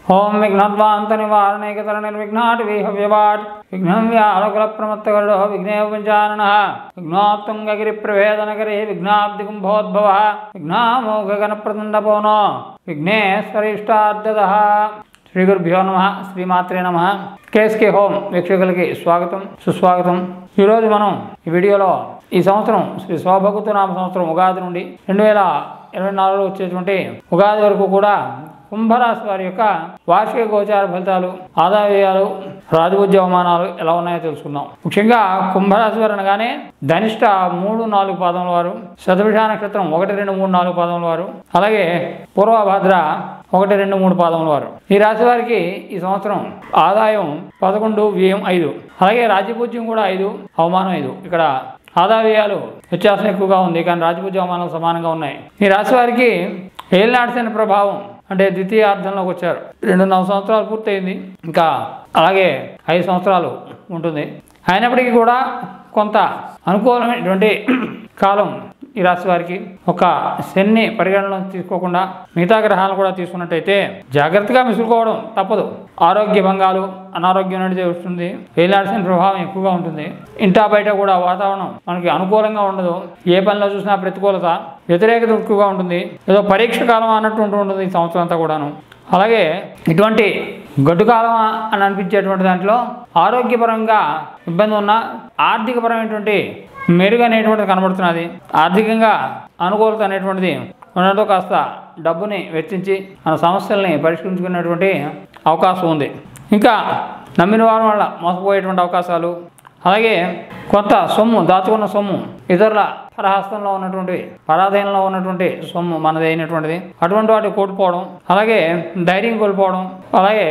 ఓం విఘ్నద్వాంత నివారణైకతర నిర్విఘ్నాటి వీహవ్యవాట్ విఘ్నం వ్యాళకుల ప్రమత్తగరుడో విఘ్నే పంచానన విఘ్నోత్తుంగగిరి ప్రవేదనగరి విఘ్నాబ్ది కుంభోద్భవ విఘ్నామోఘగణ ప్రదండ పవనో విఘ్నేశ్వరిష్టార్థద శ్రీ గురుభ్యో నమ శ్రీమాత్రే నమ కేఎస్కే హోమ్ వీక్షకులకి స్వాగతం సుస్వాగతం ఈరోజు మనం ఈ వీడియోలో ఈ సంవత్సరం శ్రీ శోభగుతు నామ సంవత్సరం ఉగాది నుండి రెండు వేల ఇరవై నాలుగులో వచ్చేటువంటి ఉగాది వరకు కూడా కుంభరాశి వారి యొక్క వార్షిక గోచార ఫలితాలు ఆదాయ వ్యయాలు రాజభుజ్య అవమానాలు ఎలా ఉన్నాయో తెలుసుకుందాం ముఖ్యంగా కుంభరాశి వారు అనగానే ధనిష్ట మూడు నాలుగు పాదముల వారు శతభిష నక్షత్రం ఒకటి రెండు మూడు నాలుగు పాదముల వారు అలాగే పూర్వభద్ర ఒకటి రెండు మూడు పాదముల వారు ఈ రాశి వారికి ఈ సంవత్సరం ఆదాయం పదకొండు వ్యయం ఐదు అలాగే రాజ్యపూజ్యం కూడా ఐదు అవమానం ఐదు ఇక్కడ ఆదాయ వ్యయాలు వ్యత్యాసం ఎక్కువగా ఉంది కానీ రాజపూజ్య అవమానాలు సమానంగా ఉన్నాయి ఈ రాశి వారికి ఏలినాడ్సిన ప్రభావం అంటే ద్వితీయార్థంలోకి వచ్చారు రెండున్నర సంవత్సరాలు పూర్తయింది ఇంకా అలాగే ఐదు సంవత్సరాలు ఉంటుంది అయినప్పటికీ కూడా కొంత అనుకూలమైనటువంటి కాలం ఈ రాశి వారికి ఒక శని పరిగణన తీసుకోకుండా మిగతా గ్రహాలను కూడా తీసుకున్నట్టయితే జాగ్రత్తగా మిసులుకోవడం తప్పదు ఆరోగ్య భంగాలు అనారోగ్యం అనేది వస్తుంది వేలాడిసిన ప్రభావం ఎక్కువగా ఉంటుంది ఇంటా బయట కూడా వాతావరణం మనకి అనుకూలంగా ఉండదు ఏ పనిలో చూసినా ప్రతికూలత వ్యతిరేకత ఎక్కువగా ఉంటుంది ఏదో పరీక్ష కాలం అన్నట్టు ఉంటూ ఉంటుంది ఈ సంవత్సరం అంతా కూడాను అలాగే ఇటువంటి గడ్డు కాలం అని అనిపించేటువంటి దాంట్లో ఆరోగ్యపరంగా ఇబ్బంది ఉన్న ఆర్థికపరమైనటువంటి మెరుగు అనేటువంటిది కనబడుతున్నది ఆర్థికంగా అనుకూలత అనేటువంటిది ఉండడంతో కాస్త డబ్బుని వెచ్చించి మన సమస్యల్ని పరిష్కరించుకునేటువంటి అవకాశం ఉంది ఇంకా నమ్మిన వారి వల్ల మోసపోయేటువంటి అవకాశాలు అలాగే కొంత సొమ్ము దాచుకున్న సొమ్ము ఇతరుల పరహస్తంలో ఉన్నటువంటి పరాధీనంలో ఉన్నటువంటి సొమ్ము మనది అయినటువంటిది అటువంటి వాటి కోల్పోవడం అలాగే ధైర్యం కోల్పోవడం అలాగే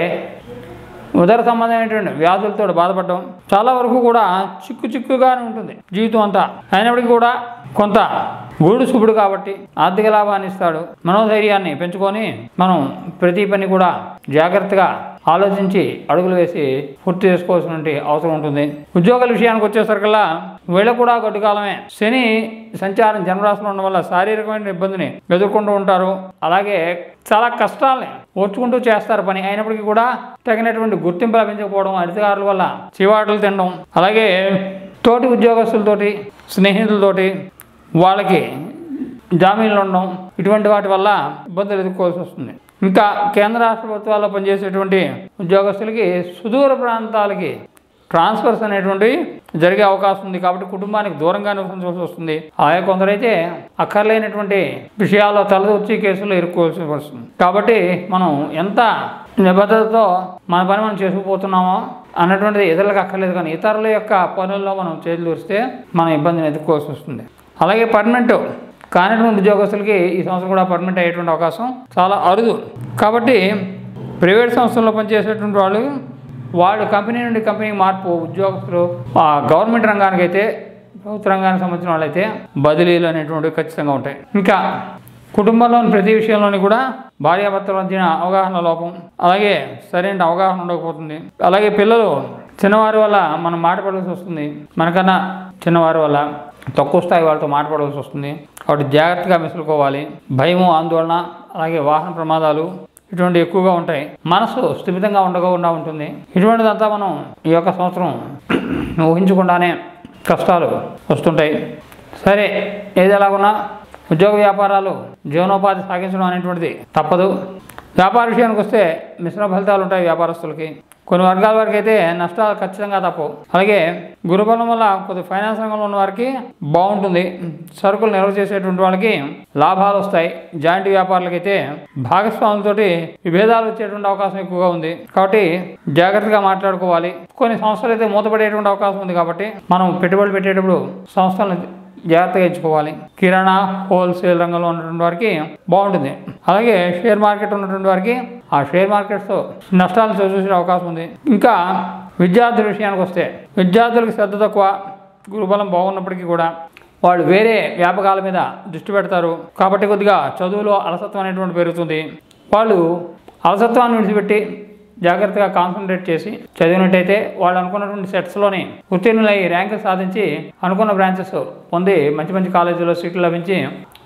ఉదర సంబంధమైనటువంటి వ్యాధులతో బాధపడడం చాలా వరకు కూడా చిక్కు చిక్కుగానే ఉంటుంది జీవితం అంతా అయినప్పటికీ కూడా కొంత గూడు శుభుడు కాబట్టి ఆర్థిక లాభాన్ని ఇస్తాడు మనోధైర్యాన్ని పెంచుకొని మనం ప్రతి పని కూడా జాగ్రత్తగా ఆలోచించి అడుగులు వేసి పూర్తి చేసుకోవాల్సిన అవసరం ఉంటుంది ఉద్యోగాల విషయానికి వచ్చేసరికల్లా వీళ్ళ కూడా గడ్డు కాలమే శని సంచారం జన్మరాశిలో ఉండడం వల్ల శారీరకమైన ఇబ్బందిని ఎదుర్కొంటూ ఉంటారు అలాగే చాలా కష్టాలని ఓర్చుకుంటూ చేస్తారు పని అయినప్పటికీ కూడా తగినటువంటి గుర్తింపు లభించకపోవడం అధికారుల వల్ల చివాట్లు తినడం అలాగే తోటి ఉద్యోగస్తులతోటి స్నేహితులతోటి వాళ్ళకి జామీన్లు ఉండడం ఇటువంటి వాటి వల్ల ఇబ్బందులు ఎదుర్కోవాల్సి వస్తుంది ఇంకా కేంద్ర రాష్ట్ర ప్రభుత్వాల్లో పనిచేసేటువంటి ఉద్యోగస్తులకి సుదూర ప్రాంతాలకి ట్రాన్స్ఫర్స్ అనేటువంటివి జరిగే అవకాశం ఉంది కాబట్టి కుటుంబానికి దూరంగా నివసించవలసి వస్తుంది అలాగే కొందరైతే అక్కర్లేనటువంటి విషయాల్లో తలదొచ్చి కేసులు ఇరుక్కోవాల్సి వస్తుంది కాబట్టి మనం ఎంత నిబద్ధతతో మన పని మనం చేసుకుపోతున్నామో అన్నటువంటిది ఇతరులకు అక్కర్లేదు కానీ ఇతరుల యొక్క పనుల్లో మనం చేతులు దూరిస్తే మనం ఇబ్బందిని ఎదుర్కోవాల్సి వస్తుంది అలాగే పర్మనెంట్ కానిటువంటి ఉద్యోగస్తులకి ఈ సంవత్సరం కూడా పర్మనెంట్ అయ్యేటువంటి అవకాశం చాలా అరుదు కాబట్టి ప్రైవేట్ సంస్థల్లో పనిచేసేటువంటి వాళ్ళు వాళ్ళు కంపెనీ నుండి కంపెనీకి మార్పు ఉద్యోగస్తులు ఆ గవర్నమెంట్ రంగానికి అయితే ప్రభుత్వ రంగానికి సంబంధించిన వాళ్ళైతే బదిలీలు అనేటువంటివి ఖచ్చితంగా ఉంటాయి ఇంకా కుటుంబంలోని ప్రతి విషయంలోని కూడా భార్యాభర్తల మధ్య అవగాహన లోపం అలాగే సరైన అవగాహన ఉండకపోతుంది అలాగే పిల్లలు చిన్నవారి వల్ల మనం మాట్లాడాల్సి వస్తుంది మనకన్నా చిన్నవారి వల్ల తక్కువ స్థాయి వాళ్ళతో మాట్లాడవలసి వస్తుంది కాబట్టి జాగ్రత్తగా మెసులుకోవాలి భయము ఆందోళన అలాగే వాహన ప్రమాదాలు ఇటువంటి ఎక్కువగా ఉంటాయి మనసు స్థిమితంగా ఉండకుండా ఉంటుంది ఇటువంటిదంతా మనం ఈ యొక్క సంవత్సరం ఊహించకుండానే కష్టాలు వస్తుంటాయి సరే ఏది ఎలాగున్నా ఉద్యోగ వ్యాపారాలు జీవనోపాధి సాగించడం అనేటువంటిది తప్పదు వ్యాపార విషయానికి వస్తే మిశ్రమ ఫలితాలు ఉంటాయి వ్యాపారస్తులకి కొన్ని వర్గాల వారికి అయితే నష్టాలు ఖచ్చితంగా తప్పవు అలాగే గురుబలం వల్ల కొద్ది ఫైనాన్స్ రంగంలో ఉన్న వారికి బాగుంటుంది సరుకులు నిల్వ చేసేటువంటి వాళ్ళకి లాభాలు వస్తాయి జాయింట్ వ్యాపారులకైతే భాగస్వాములతోటి విభేదాలు వచ్చేటువంటి అవకాశం ఎక్కువగా ఉంది కాబట్టి జాగ్రత్తగా మాట్లాడుకోవాలి కొన్ని సంస్థలు అయితే మూతపడేటువంటి అవకాశం ఉంది కాబట్టి మనం పెట్టుబడులు పెట్టేటప్పుడు సంస్థలను జాగ్రత్తగా ఎంచుకోవాలి కిరాణా హోల్సేల్ రంగంలో ఉన్నటువంటి వారికి బాగుంటుంది అలాగే షేర్ మార్కెట్ ఉన్నటువంటి వారికి ఆ షేర్ మార్కెట్స్తో నష్టాలు చూసే అవకాశం ఉంది ఇంకా విద్యార్థుల విషయానికి వస్తే విద్యార్థులకు శ్రద్ధ తక్కువ గురుబలం బాగున్నప్పటికీ కూడా వాళ్ళు వేరే వ్యాపకాల మీద దృష్టి పెడతారు కాబట్టి కొద్దిగా చదువులో అలసత్వం అనేటువంటి పెరుగుతుంది వాళ్ళు అలసత్వాన్ని విడిచిపెట్టి జాగ్రత్తగా కాన్సన్ట్రేట్ చేసి చదివినట్టయితే వాళ్ళు అనుకున్నటువంటి సెట్స్లోని ఉత్తీర్ణులై ర్యాంకులు సాధించి అనుకున్న బ్రాంచెస్ పొంది మంచి మంచి కాలేజీలో సీట్లు లభించి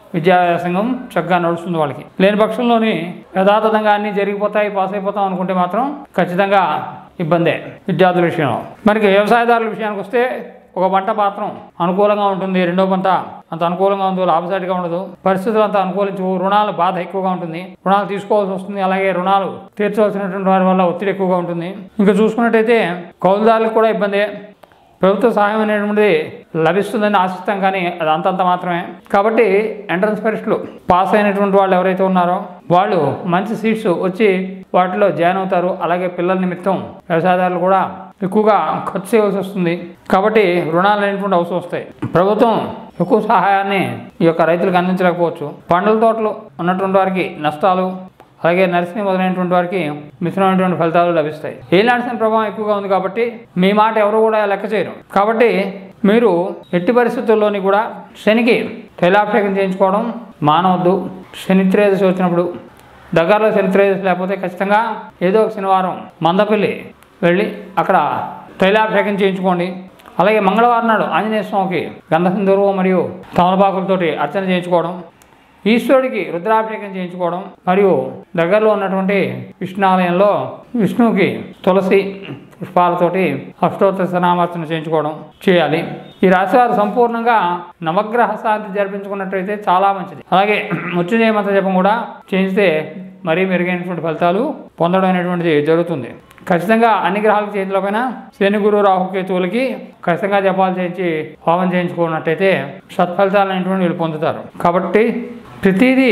విద్యావ్యాసంగం చక్కగా నడుస్తుంది వాళ్ళకి లేని పక్షంలోని యథాతథంగా అన్నీ జరిగిపోతాయి పాస్ అయిపోతాం అనుకుంటే మాత్రం ఖచ్చితంగా ఇబ్బందే విద్యార్థుల విషయంలో మనకి వ్యవసాయదారుల విషయానికి వస్తే ఒక పంట మాత్రం అనుకూలంగా ఉంటుంది రెండో పంట అంత అనుకూలంగా ఉందో లాభసాటిగా ఉండదు పరిస్థితులు అంత అనుకూలించు రుణాలు బాధ ఎక్కువగా ఉంటుంది రుణాలు తీసుకోవాల్సి వస్తుంది అలాగే రుణాలు తీర్చవలసినటువంటి వారి వల్ల ఒత్తిడి ఎక్కువగా ఉంటుంది ఇంకా చూసుకున్నట్టయితే కౌలుదారులకు కూడా ఇబ్బందే ప్రభుత్వ సహాయం అనేటువంటిది లభిస్తుందని ఆశిస్తాం కానీ అది అంతంత మాత్రమే కాబట్టి ఎంట్రన్స్ పరీక్షలు పాస్ అయినటువంటి వాళ్ళు ఎవరైతే ఉన్నారో వాళ్ళు మంచి సీట్స్ వచ్చి వాటిలో జాయిన్ అవుతారు అలాగే పిల్లల నిమిత్తం వ్యవసాయదారులు కూడా ఎక్కువగా ఖర్చు చేయవలసి వస్తుంది కాబట్టి రుణాలు అనేటువంటి అవసరం వస్తాయి ప్రభుత్వం ఎక్కువ సహాయాన్ని ఈ యొక్క రైతులకు అందించలేకపోవచ్చు పండ్ల తోటలు ఉన్నటువంటి వారికి నష్టాలు అలాగే నర్సింగ్ మొదలైనటువంటి వారికి మిశ్రమైనటువంటి ఫలితాలు లభిస్తాయి ఏ నర్సిన ప్రభావం ఎక్కువగా ఉంది కాబట్టి మీ మాట ఎవరు కూడా లెక్క చేయరు కాబట్టి మీరు ఎట్టి పరిస్థితుల్లోని కూడా శనికి తైలాభిషేకం చేయించుకోవడం మానవద్దు శని త్రేదశి వచ్చినప్పుడు దగ్గరలో శని త్రేదశి లేకపోతే ఖచ్చితంగా ఏదో ఒక శనివారం మందపల్లి వెళ్ళి అక్కడ తైలాభిషేకం చేయించుకోండి అలాగే మంగళవారం నాడు ఆంజనేయ స్వామికి గంధసింధూరు మరియు తమలపాకులతోటి అర్చన చేయించుకోవడం ఈశ్వరుడికి రుద్రాభిషేకం చేయించుకోవడం మరియు దగ్గరలో ఉన్నటువంటి విష్ణాలయంలో విష్ణువుకి తులసి పుష్పాలతోటి అష్టోత్తర సనామార్చన చేయించుకోవడం చేయాలి ఈ రాశివారు సంపూర్ణంగా నవగ్రహ శాంతి జరిపించుకున్నట్టయితే చాలా మంచిది అలాగే మృత్యుంజయ మంత్ర జపం కూడా చేయిస్తే మరీ మెరుగైనటువంటి ఫలితాలు పొందడం అనేటువంటిది జరుగుతుంది ఖచ్చితంగా అన్ని గ్రహాలకు చేతిలోపైన శని గురు రాహుకేతువులకి ఖచ్చితంగా జపాలు చేయించి హోమం చేయించుకున్నట్టయితే సత్ఫలితాలు అనేటువంటి వీళ్ళు పొందుతారు కాబట్టి ప్రతిదీ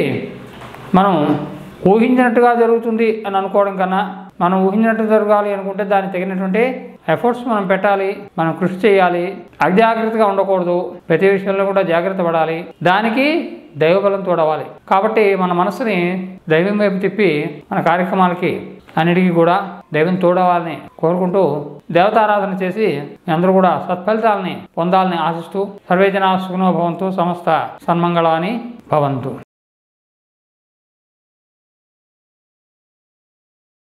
మనం ఊహించినట్టుగా జరుగుతుంది అని అనుకోవడం కన్నా మనం ఊహించినట్టు జరగాలి అనుకుంటే దానికి తగినటువంటి ఎఫర్ట్స్ మనం పెట్టాలి మనం కృషి చేయాలి అజాగ్రత్తగా ఉండకూడదు ప్రతి విషయంలో కూడా జాగ్రత్త పడాలి దానికి దైవబలం తోడవాలి కాబట్టి మన మనసుని దైవం వైపు తిప్పి మన కార్యక్రమాలకి అన్నిటికీ కూడా దైవం తోడవాలని కోరుకుంటూ దేవతారాధన చేసి మీ అందరూ కూడా సత్ఫలితాలని పొందాలని ఆశిస్తూ సర్వేజన సుఖనో భవంతు సమస్త సన్మంగళాని భవంతు